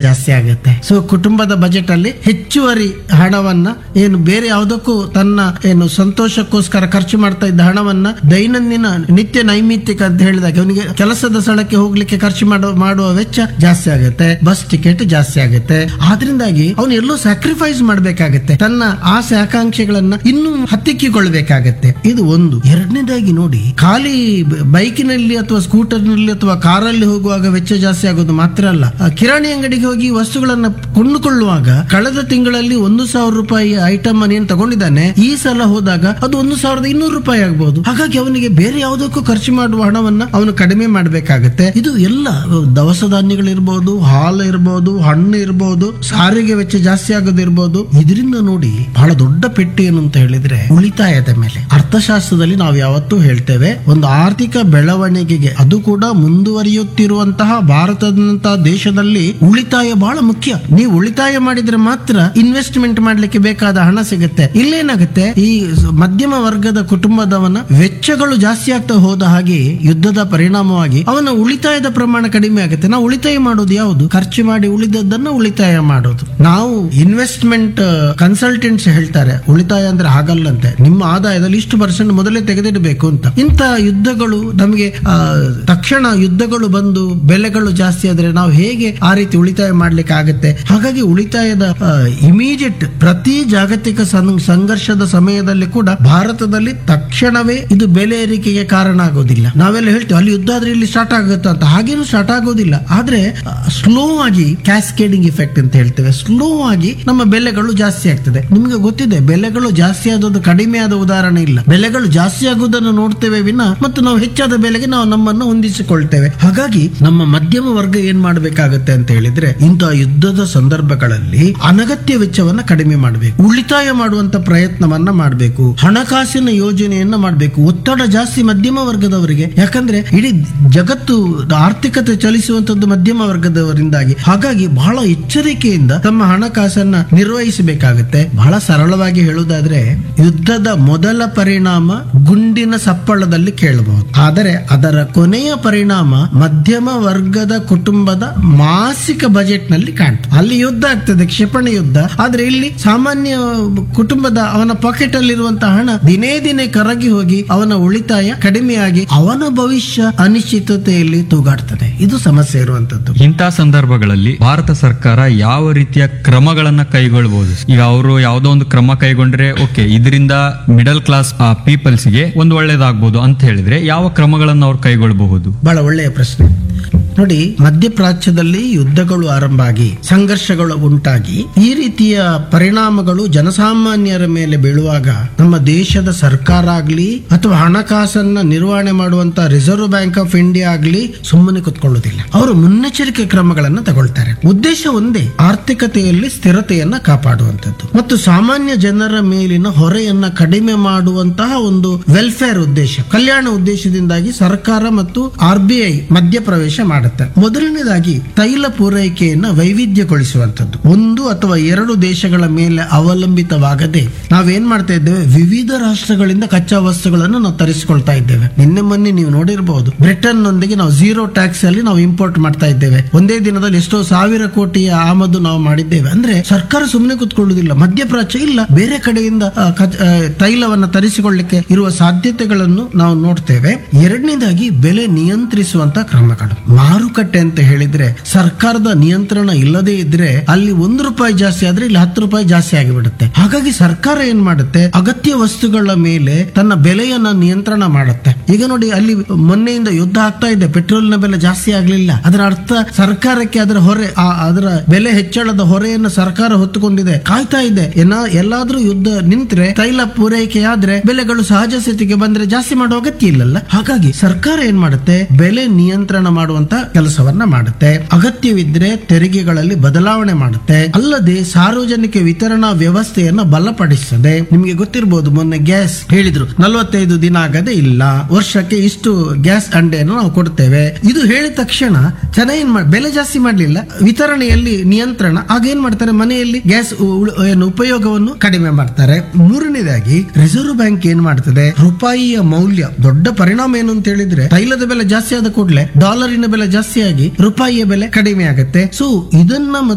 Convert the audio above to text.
ಜಾಸ್ತಿ ಆಗುತ್ತೆ ಸೊ ಕುಟುಂಬದ ಬಜೆಟ್ ಅಲ್ಲಿ ಹೆಚ್ಚುವರಿ ಹಣವನ್ನ ಏನು ಬೇರೆ ಯಾವುದಕ್ಕೂ ತನ್ನ ಏನು ಸಂತೋಷಕ್ಕೋಸ್ಕರ ಖರ್ಚು ಮಾಡ್ತಾ ಇದ್ದ ಹಣವನ್ನ ದೈನಂದಿನ ನಿತ್ಯ ನೈಮಿತ್ತಿಕ ಅಂತ ಹೇಳಿದಾಗ ಅವನಿಗೆ ಕೆಲಸದ ಸ್ಥಳಕ್ಕೆ ಹೋಗ್ಲಿಕ್ಕೆ ಖರ್ಚು ಮಾಡುವ ಮಾಡುವ ವೆಚ್ಚ ಜಾಸ್ತಿ ಆಗುತ್ತೆ ಬಸ್ ಟಿಕೆಟ್ ಜಾಸ್ತಿ ಆಗುತ್ತೆ ಆದ್ರಿಂದಾಗಿ ಅವನು ಎಲ್ಲೋ ಸ್ಯಾಕ್ರಿಫೈಸ್ ಮಾಡ್ಬೇಕಾಗತ್ತೆ ತನ್ನ ಆಸೆ ಆಕಾಂಕ್ಷೆಗಳನ್ನ ಇನ್ನೂ ಹತ್ತಿಕ್ಕಿಕೊಳ್ಬೇಕಾಗತ್ತೆ ಇದು ಒಂದು ಎರಡನೇದಾಗಿ ನೋಡಿ ಖಾಲಿ ಬ- ಬೈಕಿನಲ್ಲಿ ಅಥವಾ ಸ್ಕೂಟರ್ನಲ್ಲಿ ಅಥವಾ ಕಾರಲ್ಲಿ ಹೋಗುವಾಗ ವೆಚ್ಚ ಜಾಸ್ತಿ ಆಗೋದು ಮಾತ್ರ ಅಲ್ಲ ಆ ಕಿರಾಣಿ ಅಂಗಡಿಗೆ ಹೋಗಿ ವಸ್ತುಗಳನ್ನ ಕೊಂಡುಕೊಳ್ಳುವಾಗ ಕಳೆದ ತಿಂಗಳಲ್ಲಿ ಒಂದು ಸಾವಿರ ರೂಪಾಯಿ ಐಟಮ್ ಅನ್ನು ಏನ್ ತಗೊಂಡಿದ್ದಾನೆ ಈ ಸಲ ಹೋದಾಗ ಅದು ಒಂದು ಸಾವಿರದ ಇನ್ನೂರು ರೂಪಾಯಿ ಆಗಬಹುದು ಹಾಗಾಗಿ ಅವನಿಗೆ ಬೇರೆ ಯಾವುದಕ್ಕೂ ಖರ್ಚು ಮಾಡುವ ಹಣವನ್ನ ಅವನು ಕಡಿಮೆ ಮಾಡಬೇಕಾಗತ್ತೆ ಇದು ಎಲ್ಲ ದವಸ ಧಾನ್ಯಗಳಿರ್ಬೋದು ಹಾಲು ಇರ್ಬೋದು ಹಣ್ಣು ಇರ್ಬೋದು ಸಾರಿಗೆ ವೆಚ್ಚ ಜಾಸ್ತಿ ಆಗೋದಿರ್ಬೋದು ಇದರಿಂದ ನೋಡಿ ಬಹಳ ದೊಡ್ಡ ಪೆಟ್ಟು ಏನು ಅಂತ ಹೇಳಿದ್ರೆ ಉಳಿತಾಯದ ಮೇಲೆ ಅರ್ಥಶಾಸ್ತ್ರದಲ್ಲಿ ನಾವು ಯಾವತ್ತೂ ಹೇಳ್ತೇವೆ ಒಂದು ಆರ್ಥಿಕ ಬೆಳವಣಿಗೆಗೆ ಅದು ಕೂಡ ಮುಂದುವರಿಯುತ್ತಿರುವಂತಹ ಭಾರತದಂತಹ ದೇಶದಲ್ಲಿ ಉಳಿತಾಯ ಬಹಳ ಮುಖ್ಯ ನೀವು ಉಳಿತಾಯ ಮಾಡಿದ್ರೆ ಮಾತ್ರ ಇನ್ವೆಸ್ಟ್ಮೆಂಟ್ ಮಾಡ್ಲಿಕ್ಕೆ ಬೇಕಾದ ಹಣ ಸಿಗುತ್ತೆ ಇಲ್ಲೇನಾಗುತ್ತೆ ಈ ಸ- ಮಧ್ಯಮ ವರ್ಗದ ಕುಟುಂಬದವನ ವೆಚ್ಚಗಳು ಜಾಸ್ತಿ ಆಗ್ತಾ ಹೋದ ಹಾಗೆ ಯುದ್ಧದ ಪರಿಣಾಮವಾಗಿ ಅವನ ಉಳಿತಾಯದ ಪ್ರಮಾಣ ಕಡಿಮೆ ಆಗುತ್ತೆ ನಾವು ಉಳಿತಾಯ ಮಾಡೋದು ಯಾವುದು ಖರ್ಚು ಮಾಡಿ ಉಳಿದದ್ದನ್ನ ಉಳಿತಾಯ ಮಾಡೋದು ನಾವು ಇನ್ವೆಸ್ಟ್ಮೆಂಟ್ ಕನ್ಸಲ್ಟೆಂಟ್ಸ್ ಹೇಳ್ತಾರೆ ಉಳಿತಾಯ ಅಂದ್ರೆ ಹಾಗಲ್ಲಂತೆ ನಿಮ್ಮ ಆದಾಯದಲ್ಲಿ ಇಷ್ಟು ಪರ್ಸೆಂಟ್ ಮೊದಲೇ ತೆಗೆದಿಡಬೇಕು ಅಂತ ಇಂಥ ಯುದ್ಧಗಳು ನಮಗೆ ಆ, ತಕ್ಷಣ ಯುದ್ಧಗಳು ಬಂದು ಬೆಲೆಗಳು ಜಾಸ್ತಿ ಆದ್ರೆ ನಾವು ಹೇಗೆ ಆ ರೀತಿ ಉಳಿತಾಯ ಮಾಡ್ಲಿಕ್ಕೆ ಆಗುತ್ತೆ ಹಾಗಾಗಿ ಉಳಿತಾಯದ ಇಮಿಡಿಯೇಟ್ ಪ್ರತಿ ಜಾಗತಿಕ ಸಂ- ಸಂಘರ್ಷದ ಸಮಯದಲ್ಲಿ ಕೂಡ ಭಾರತದಲ್ಲಿ ತಕ್ಷಣವೇ ಇದು ಬೆಲೆ ಏರಿಕೆಗೆ ಕಾರಣ ಆಗೋದಿಲ್ಲ ನಾವೆಲ್ಲ ಹೇಳ್ತೇವೆ ಅಲ್ಲಿ ಯುದ್ಧ ಆದ್ರೆ ಇಲ್ಲಿ ಸ್ಟಾರ್ಟ್ ಆಗುತ್ತೆ ಅಂತ ಹಾಗೇನು ಸ್ಟಾರ್ಟ್ ಆಗೋದಿಲ್ಲ ಆದ್ರೆ ಸ್ಲೋ ಆಗಿ ಕ್ಯಾಸ್ಕೇಡಿಂಗ್ ಇಫೆಕ್ಟ್ ಅಂತ ಹೇಳ್ತೇವೆ ಸ್ಲೋ ಆಗಿ ನಮ್ಮ ಬೆಲೆಗಳು ಜಾಸ್ತಿ ಆಗ್ತದೆ ನಿಮ್ಗೆ ಗೊತ್ತಿದೆ ಬೆಲೆಗಳು ಜಾಸ್ತಿ ಆದದ್ದು ಕಡಿಮೆ ಆದ ಉದಾಹರಣೆ ಇಲ್ಲ ಬೆಲೆಗಳು ಜಾಸ್ತಿ ಆಗುವುದನ್ನು ನೋಡ್ತೇವೆ ವಿನ ಮತ್ತು ನಾವು ಹೆಚ್ಚಾದ ಬೆಲೆಗೆ ನಾವು ನಮ್ಮನ್ನು ಹೊಂದಿಸಿಕೊಳ್ತೇವೆ ಹಾಗಾಗಿ ನಮ್ಮ ಮಧ್ಯಮ ವರ್ಗ ಏನ್ ಮಾಡಬೇಕಾಗತ್ತೆ ಅಂತ ಹೇಳಿದ್ರೆ ಇಂತಹ ಯುದ್ಧದ ಸಂದರ್ಭಗಳಲ್ಲಿ ಅನಗತ್ಯ ವೆಚ್ಚವನ್ನ ಕಡಿಮೆ ಮಾಡಬೇಕು ಉಳಿತಾಯ ಮಾಡುವಂತ ಪ್ರಯತ್ನವನ್ನ ಮಾಡಬೇಕು ಹಣಕಾಸಿನ ಯೋಜನೆಯನ್ನ ಮಾಡಬೇಕು ಒತ್ತಡ ಜಾಸ್ತಿ ಮಧ್ಯಮ ವರ್ಗದವರಿಗೆ ಯಾಕಂದ್ರೆ ಇಡೀ ಜಗತ್ತು ಆರ್ಥಿಕತೆ ಚಲಿಸುವಂತದ್ದು ಮಧ್ಯಮ ವರ್ಗದವರಿಂದಾಗಿ ಹಾಗಾಗಿ ಬಹಳ ಎಚ್ಚರಿಕೆಯಿಂದ ತಮ್ಮ ಹಣಕಾಸನ್ನ ನಿರ್ವಹಿಸಬೇಕಾಗುತ್ತೆ ಬಹಳ ಸರಳವಾಗಿ ಹೇಳುವುದಾದ್ರೆ ಯುದ್ಧದ ಮೊದಲ ಪರಿಣಾಮ ಗುಂಡಿನ ಸಪ್ಪಳದಲ್ಲಿ ಕೇಳಬಹುದು ಆದರೆ ಅದರ ಕೊನೆಯ ಪರಿಣಾಮ ಮಧ್ಯಮ ವರ್ಗದ ಕುಟುಂಬದ ಮಾಸಿಕ ಬಜೆಟ್ ನಲ್ಲಿ ಕಾಣ್ತದೆ ಅಲ್ಲಿ ಯುದ್ಧ ಆಗ್ತದೆ ಕ್ಷಿಪಣಿ ಯುದ್ಧ ಆದ್ರೆ ಇಲ್ಲಿ ಸಾಮಾನ್ಯ ಕುಟುಂಬದ ಅವನ ಪಾಕೆಟ್ ಅಲ್ಲಿರುವಂತಹ ಹಣ ದಿನೇ ದಿನೇ ಕರಗಿ ಹೋಗಿ ಅವನ ಉಳಿತಾಯ ಕಡಿಮೆಯಾಗಿ ಅವನ ಭವಿಷ್ಯ ಅನಿಶ್ಚಿತತೆಯಲ್ಲಿ ತೂಗಾಡ್ತದೆ ಇದು ಸಮಸ್ಯೆ ಇರುವಂತದ್ದು ಇಂಥ ಸಂದರ್ಭಗಳಲ್ಲಿ ಭಾರತ ಸರ್ಕಾರ ಯಾವ ರೀತಿಯ ಕ್ರಮಗಳನ್ನ ಕೈಗೊಳ್ಳಬಹುದು ಈಗ ಅವರು ಯಾವುದೋ ಒಂದು ಕ್ರಮ ಕೈಗೊಂಡ್ರೆ ಓಕೆ ಇದರಿಂದ ಮಿಡಲ್ ಕ್ಲಾಸ್ ಪೀಪಲ್ಸ್ಗೆ ಒಂದು ಒಳ್ಳೇದಾಗ್ಬೋದು ಅಂತ ಹೇಳಿದ್ರೆ ಯಾವ ಕ್ರಮಗಳನ್ನ ಅವ್ರು ಕೈಗೊಳ್ಳಬಹುದು ಬಹಳ ಒಳ್ಳೆಯ ಪ್ರಶ್ನೆ ನೋಡಿ ಮಧ್ಯಪ್ರಾಚ್ಯದಲ್ಲಿ ಯುದ್ಧಗಳು ಆರಂಭ ಆಗಿ ಸಂಘರ್ಷಗಳು ಉಂಟಾಗಿ ಈ ರೀತಿಯ ಪರಿಣಾಮಗಳು ಜನಸಾಮಾನ್ಯರ ಮೇಲೆ ಬೀಳುವಾಗ ನಮ್ಮ ದೇಶದ ಸರ್ಕಾರ ಆಗ್ಲಿ ಅಥವಾ ಹಣಕಾಸನ್ನ ನಿರ್ವಹಣೆ ಮಾಡುವಂತ ರಿಸರ್ವ್ ಬ್ಯಾಂಕ್ ಆಫ್ ಇಂಡಿಯಾ ಆಗ್ಲಿ ಸುಮ್ಮನೆ ಕುತ್ಕೊಳ್ಳುವುದಿಲ್ಲ ಅವರು ಮುನ್ನೆಚ್ಚರಿಕೆ ಕ್ರಮಗಳನ್ನು ತಗೊಳ್ತಾರೆ ಉದ್ದೇಶ ಒಂದೇ ಆರ್ಥಿಕತೆಯಲ್ಲಿ ಸ್ಥಿರತೆಯನ್ನ ಕಾಪಾಡುವಂತದ್ದು ಮತ್ತು ಸಾಮಾನ್ಯ ಜನರ ಮೇಲಿನ ಹೊರೆಯನ್ನ ಕಡಿಮೆ ಮಾಡುವಂತಹ ಒಂದು ವೆಲ್ಫೇರ್ ಉದ್ದೇಶ ಕಲ್ಯಾಣ ಉದ್ದೇಶದಿಂದಾಗಿ ಸರ್ಕಾರ ಮತ್ತು ಆರ್ ಬಿ ಐ ಮಧ್ಯಪ್ರವೇಶ ಮಾಡುತ್ತೆ ಮೊದಲನೇದಾಗಿ ತೈಲ ಪೂರೈಕೆಯನ್ನ ವೈವಿಧ್ಯಗೊಳಿಸುವಂತದ್ದು ಒಂದು ಅಥವಾ ಎರಡು ದೇಶಗಳ ಮೇಲೆ ಅವಲಂಬಿತವಾಗದೆ ನಾವೇನ್ ಮಾಡ್ತಾ ಇದ್ದೇವೆ ವಿವಿಧ ರಾಷ್ಟ್ರಗಳಿಂದ ಕಚ್ಚಾ ವಸ್ತುಗಳನ್ನು ನಾವು ತರಿಸಿಕೊಳ್ತಾ ಇದ್ದೇವೆ ನಿನ್ನೆ ಮೊನ್ನೆ ನೀವು ನೋಡಿರಬಹುದು ಬ್ರಿಟನ್ ನೊಂದಿಗೆ ನಾವು ಝೀರೋ ಟ್ಯಾಕ್ಸ್ ಅಲ್ಲಿ ನಾವು ಇಂಪೋರ್ಟ್ ಮಾಡ್ತಾ ಇದ್ದೇವೆ ಒಂದೇ ದಿನದಲ್ಲಿ ಎಷ್ಟೋ ಸಾವಿರ ಕೋಟಿಯ ಆಮದು ನಾವು ಮಾಡಿದ್ದೇವೆ ಅಂದ್ರೆ ಸರ್ಕಾರ ಸುಮ್ಮನೆ ಕೂತ್ಕೊಳ್ಳುವುದಿಲ್ಲ ಮಧ್ಯಪ್ರಾಚ್ಯ ಇಲ್ಲ ಬೇರೆ ಕಡೆಯಿಂದ ಆ, ಕಚ್- ಆ, ತೈಲವನ್ನ ತರಿಸಿಕೊಳ್ಳಿಕ್ಕೆ ಇರುವ ಸಾಧ್ಯತೆಗಳನ್ನು ನಾವು ನೋಡ್ತೇವೆ ಎರಡನೇದಾಗಿ ಬೆಲೆ ನಿಯಂತ್ರಿಸುವಂತ ಕ್ರಮಗಳು ಮಾರುಕಟ್ಟೆ ಅಂತ ಹೇಳಿದ್ರೆ ಸರ್ಕಾರದ ನಿಯಂತ್ರಣ ಇಲ್ಲದೆ ಇದ್ರೆ ಅಲ್ಲಿ ಒಂದು ರೂಪಾಯಿ ಜಾಸ್ತಿ ಆದ್ರೆ ಇಲ್ಲಿ ಹತ್ತು ರೂಪಾಯಿ ಜಾಸ್ತಿ ಆಗಿಬಿಡುತ್ತೆ ಹಾಗಾಗಿ ಸರ್ಕಾರ ಏನ್ ಮಾಡುತ್ತೆ ಅಗತ್ಯ ವಸ್ತುಗಳ ಮೇಲೆ ತನ್ನ ಬೆಲೆಯನ್ನ ನಿಯಂತ್ರಣ ಮಾಡುತ್ತೆ ಈಗ ನೋಡಿ ಅಲ್ಲಿ ಮೊನ್ನೆಯಿಂದ ಯುದ್ಧ ಆಗ್ತಾ ಇದೆ ಪೆಟ್ರೋಲ್ನ ಬೆಲೆ ಜಾಸ್ತಿ ಆಗ್ಲಿಲ್ಲ ಅದರ ಅರ್ಥ ಸರ್ಕಾರಕ್ಕೆ ಅದರ ಹೊರೆ ಆ- ಅದರ ಬೆಲೆ ಹೆಚ್ಚಳದ ಹೊರೆಯನ್ನು ಸರ್ಕಾರ ಹೊತ್ತುಕೊಂಡಿದೆ ಕಾಯ್ತಾ ಇದೆ ಏನ ಎಲ್ಲಾದ್ರೂ ಯುದ್ಧ ನಿಂತ್ರೆ ತೈಲ ಪೂರೈಕೆ ಆದ್ರೆ ಬೆಲೆಗಳು ಸಹಜ ಸ್ಥಿತಿಗೆ ಬಂದ್ರೆ ಜಾಸ್ತಿ ಮಾಡುವ ಅಗತ್ಯ ಇಲ್ಲಲ್ಲ ಹಾಗಾಗಿ ಸರ್ಕಾರ ಏನ್ ಮಾಡುತ್ತೆ ಬೆಲೆ ನಿಯಂತ್ರಣ ಮಾಡುವಂತ ಕೆಲಸವನ್ನ ಮಾಡುತ್ತೆ ಅಗತ್ಯವಿದ್ರೆ ತೆರಿಗೆಗಳಲ್ಲಿ ಬದಲಾವಣೆ ಮಾಡುತ್ತೆ ಅಲ್ಲದೆ ಸಾರ್ವಜನಿಕ ವಿತರಣಾ ವ್ಯವಸ್ಥೆಯನ್ನ ಬಲಪಡಿಸುತ್ತದೆ ನಿಮಗೆ ಗೊತ್ತಿರಬಹುದು ಮೊನ್ನೆ ಗ್ಯಾಸ್ ಹೇಳಿದ್ರು ನಲವತ್ತೈದು ದಿನ ಆಗದೆ ಇಲ್ಲ ವರ್ಷಕ್ಕೆ ಇಷ್ಟು ಗ್ಯಾಸ್ ಅಂಡೆಯನ್ನು ನಾವು ಕೊಡ್ತೇವೆ ಇದು ಹೇಳಿದ ತಕ್ಷಣ ಜನ ಏನ್ ಮಾಡ್ ಬೆಲೆ ಜಾಸ್ತಿ ಮಾಡ್ಲಿಲ್ಲ ವಿತರಣೆಯಲ್ಲಿ ನಿಯಂತ್ರಣ ಆಗ ಏನ್ ಮಾಡ್ತಾರೆ ಮನೆಯಲ್ಲಿ ಗ್ಯಾಸ್ ಉ- ಏನು ಉಪಯೋಗವನ್ನು ಕಡಿಮೆ ಮಾಡ್ತಾರೆ ಮೂರನೇದಾಗಿ ರಿಸರ್ವ್ ಬ್ಯಾಂಕ್ ಏನ್ ಮಾಡ್ತದೆ ರೂಪಾಯಿಯ ಮೌಲ್ಯ ದೊಡ್ಡ ಪರಿಣಾಮ ಏನು ಅಂತ ಹೇಳಿದ್ರೆ ತೈಲದ ಬೆಲೆ ಜಾಸ್ತಿ ಆದ ಕೂಡಲೇ ಡಾಲರಿನ ಬೆಲೆ ಜಾಸ್ತಿ ಆಗಿ ರೂಪಾಯಿಯ ಬೆಲೆ ಕಡಿಮೆ ಆಗುತ್ತೆ ಸೊ ಇದನ್ನ